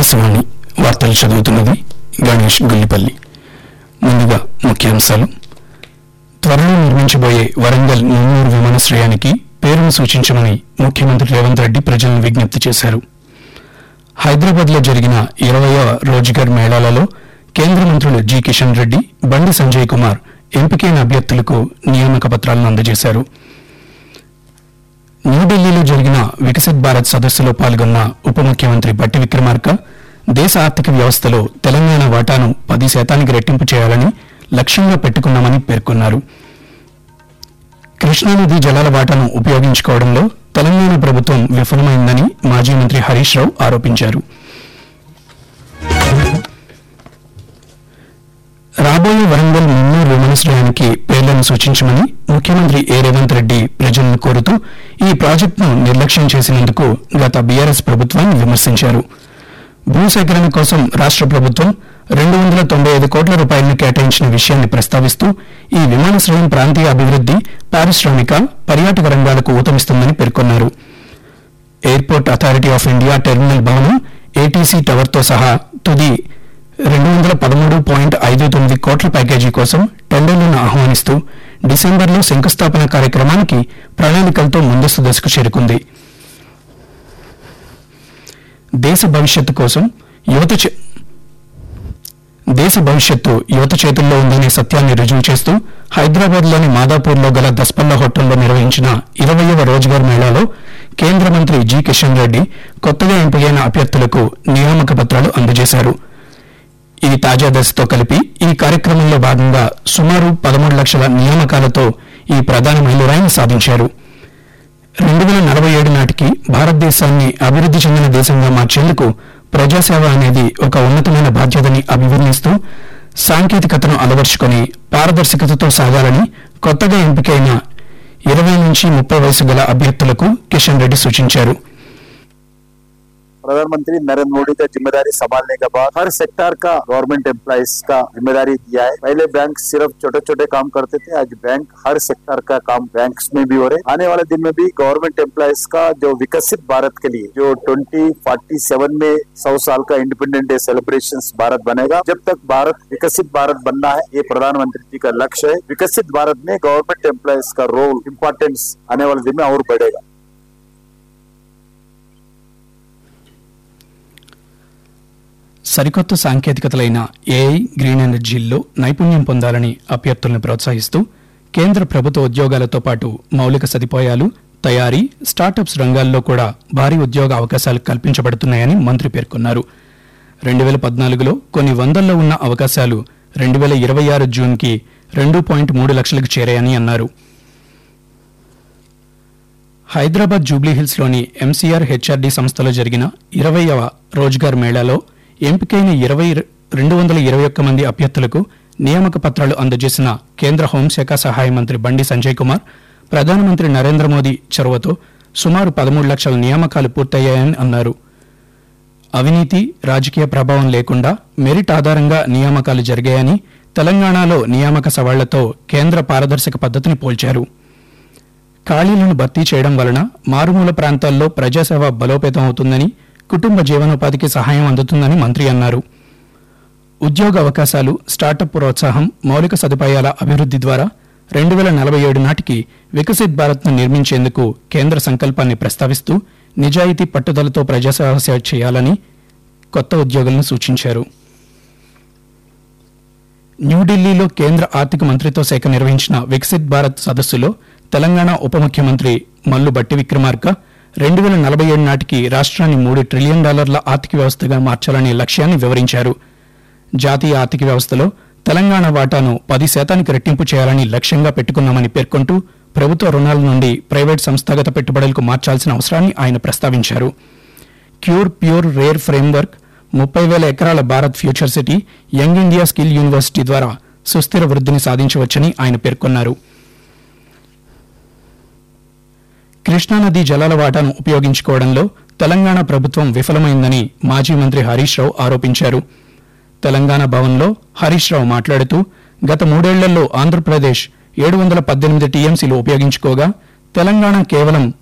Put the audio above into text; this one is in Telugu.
ఆకాశవాణి వార్తలు చదువుతున్నది గణేష్ గుల్లిపల్లి ముందుగా ముఖ్యాంశాలు త్వరలో నిర్మించబోయే వరంగల్ నెల్లూరు విమానాశ్రయానికి పేరును సూచించమని ముఖ్యమంత్రి రేవంత్ రెడ్డి ప్రజలను విజ్ఞప్తి చేశారు హైదరాబాద్ లో జరిగిన ఇరవయవ రోజ్గార్ మేళాలలో కేంద్ర మంత్రులు జి కిషన్ రెడ్డి బండి సంజయ్ కుమార్ ఎంపికైన అభ్యర్థులకు నియామక పత్రాలను అందజేశారు న్యూఢిల్లీలో జరిగిన వికసిత్ భారత్ సదస్సులో పాల్గొన్న ఉప ముఖ్యమంత్రి బట్టి విక్రమార్క దేశ ఆర్థిక వ్యవస్థలో తెలంగాణ వాటాను పది శాతానికి రెట్టింపు చేయాలని లక్ష్యంగా పెట్టుకున్నామని పేర్కొన్నారు కృష్ణానది జలాల వాటాను ఉపయోగించుకోవడంలో తెలంగాణ ప్రభుత్వం విఫలమైందని మాజీ మంత్రి హరీష్ రావు ఆరోపించారు రాబోయే వరంగల్ మున్నూరు విమానాశ్రయానికి పేర్లను సూచించమని ముఖ్యమంత్రి ఏ రేవంత్ రెడ్డి ప్రజలను కోరుతూ ఈ ప్రాజెక్టును నిర్లక్ష్యం చేసినందుకు గత బీఆర్ఎస్ ప్రభుత్వాన్ని విమర్శించారు భూసేకరణ కోసం రాష్ట్ర ప్రభుత్వం రెండు వందల తొంభై ఐదు కోట్ల రూపాయలను కేటాయించిన విషయాన్ని ప్రస్తావిస్తూ ఈ విమానాశ్రయం ప్రాంతీయ అభివృద్ది పారిశ్రామిక పర్యాటక రంగాలకు ఊతమిస్తుందని పేర్కొన్నారు airport authority of India terminal భవనం ఏటీసీ టవర్తో సహా తుది రెండు వందల పదమూడు పాయింట్ ఐదు తొమ్మిది కోట్ల ప్యాకేజీ కోసం టెండర్లను ఆహ్వానిస్తూ డిసెంబర్లో శంకుస్థాపన కార్యక్రమానికి ప్రణాళికలతో ముందస్తు దశకు చేరుకుంది దేశ భవిష్యత్తు కోసం యువత చే- దేశ భవిష్యత్తు యువత చేతుల్లో ఉందనే సత్యాన్ని రుజువు చేస్తూ హైదరాబాద్లోని మాదాపూర్లో గల దస్పల్లా హోటల్లో నిర్వహించిన ఇరవయవ రోజ్గార్ మేళాలో కేంద్ర మంత్రి జి కిషన్ రెడ్డి కొత్తగా ఎంపికైన అభ్యర్థులకు నియామక పత్రాలు అందజేశారు ఈ తాజా దశతో కలిపి ఈ కార్యక్రమంలో భాగంగా సుమారు పదమూడు లక్షల నియామకాలతో ఈ ప్రధాన మైలురాయిని సాధించారు రెండు వేల నలభై ఏడు నాటికి భారతదేశాన్ని అభివృద్ది చెందిన దేశంగా మార్చేందుకు ప్రజాసేవ అనేది ఒక ఉన్నతమైన బాధ్యతని అభివర్ణిస్తూ సాంకేతికతను అలవర్చుకొని పారదర్శకతతో సాగాలని కొత్తగా ఎంపికైన ఇరవై నుంచి ముప్పై వయసు గల అభ్యర్థులకు కిషన్ రెడ్డి సూచించారు प्रधानमंत्री नरेंद्र मोदी का जिम्मेदारी संभालने के बाद हर सेक्टर का गवर्नमेंट एम्प्लॉयज का जिम्मेदारी दिया है पहले बैंक सिर्फ छोटे छोटे काम करते थे आज बैंक हर सेक्टर का काम बैंक्स में भी हो रहे आने वाले दिन में भी गवर्नमेंट एम्प्लॉयज का जो विकसित भारत के लिए जो ट्वेंटी फोर्टी सेवन में सौ साल का इंडिपेंडेंट डे सेलिब्रेशन भारत बनेगा जब तक भारत विकसित भारत बनना है ये प्रधानमंत्री जी का लक्ष्य है विकसित भारत में गवर्नमेंट एम्प्लॉयज का रोल इम्पोर्टेंस आने वाले दिन में और बढ़ेगा సరికొత్త సాంకేతికతలైన ఏఐ గ్రీన్ ఎనర్జీల్లో నైపుణ్యం పొందాలని అభ్యర్థులను ప్రోత్సహిస్తూ కేంద్ర ప్రభుత్వ ఉద్యోగాలతో పాటు మౌలిక సదుపాయాలు తయారీ స్టార్టప్స్ రంగాల్లో కూడా భారీ ఉద్యోగ అవకాశాలు కల్పించబడుతున్నాయని మంత్రి పేర్కొన్నారు రెండు వేల పద్నాలుగులో కొన్ని వందల్లో ఉన్న అవకాశాలు రెండు వేల ఇరవై ఆరు జూన్కి రెండు పాయింట్ మూడు లక్షలకు చేరాయని అన్నారు హైదరాబాద్ జూబ్లీహిల్స్లోని ఎంసీఆర్ హెచ్ఆర్డీ సంస్థలో జరిగిన ఇరవైవ రోజ్గార్ మేళాలో ఎంపికైన ఇరవై రెండు వందల ఇరవై ఒక్క మంది అభ్యర్థులకు నియామక పత్రాలు అందజేసిన కేంద్ర హోంశాఖ సహాయ మంత్రి బండి సంజయ్ కుమార్ ప్రధానమంత్రి నరేంద్ర మోదీ చొరవతో సుమారు పదమూడు లక్షల నియామకాలు పూర్తయ్యాయని అన్నారు అవినీతి రాజకీయ ప్రభావం లేకుండా మెరిట్ ఆధారంగా నియామకాలు జరిగాయని తెలంగాణలో నియామక సవాళ్లతో కేంద్ర పారదర్శక పద్ధతిని పోల్చారు ఖాళీలను భర్తీ చేయడం వలన మారుమూల ప్రాంతాల్లో ప్రజాసేవ బలోపేతం అవుతుందని కుటుంబ జీవనోపాధికి సహాయం అందుతుందని మంత్రి అన్నారు ఉద్యోగ అవకాశాలు స్టార్టప్ ప్రోత్సాహం మౌలిక సదుపాయాల అభివృద్ది ద్వారా రెండు వేల నలభై ఏడు నాటికి వికసిత్ భారత్ను నిర్మించేందుకు కేంద్ర సంకల్పాన్ని ప్రస్తావిస్తూ నిజాయితీ పట్టుదలతో ప్రజాసేవ సేవ చేయాలని కొత్త ఉద్యోగులను సూచించారు న్యూఢిల్లీలో కేంద్ర ఆర్థిక మంత్రిత్వ శాఖ నిర్వహించిన వికసిత్ భారత్ సదస్సులో తెలంగాణ ఉప ముఖ్యమంత్రి మల్లు బట్టి విక్రమార్క రెండు వేల నలభై ఏడు నాటికి రాష్ట్రాన్ని మూడు ట్రిలియన్ డాలర్ల ఆర్థిక వ్యవస్థగా మార్చాలనే లక్ష్యాన్ని వివరించారు జాతీయ ఆర్థిక వ్యవస్థలో తెలంగాణ వాటాను పది శాతానికి రెట్టింపు చేయాలని లక్ష్యంగా పెట్టుకున్నామని పేర్కొంటూ ప్రభుత్వ రుణాల నుండి ప్రైవేట్ సంస్థాగత పెట్టుబడులకు మార్చాల్సిన అవసరాన్ని ఆయన ప్రస్తావించారు క్యూర్ ప్యూర్ రేర్ ఫ్రేమ్వర్క్ ముప్పై వేల ఎకరాల Bharat future city young India skill university ద్వారా సుస్థిర వృద్ధిని సాధించవచ్చని ఆయన పేర్కొన్నారు కృష్ణానదీ జలాల వాటాను ఉపయోగించుకోవడంలో తెలంగాణ ప్రభుత్వం విఫలమైందని మాజీ మంత్రి హరీష్ రావు ఆరోపించారు తెలంగాణ భవన్లో హరీష్ రావు మాట్లాడుతూ గత మూడేళ్లలో ఆంధ్రప్రదేశ్ ఏడు వందల పద్దెనిమిది టీఎంసీలు ఉపయోగించుకోగా తెలంగాణ కేవలం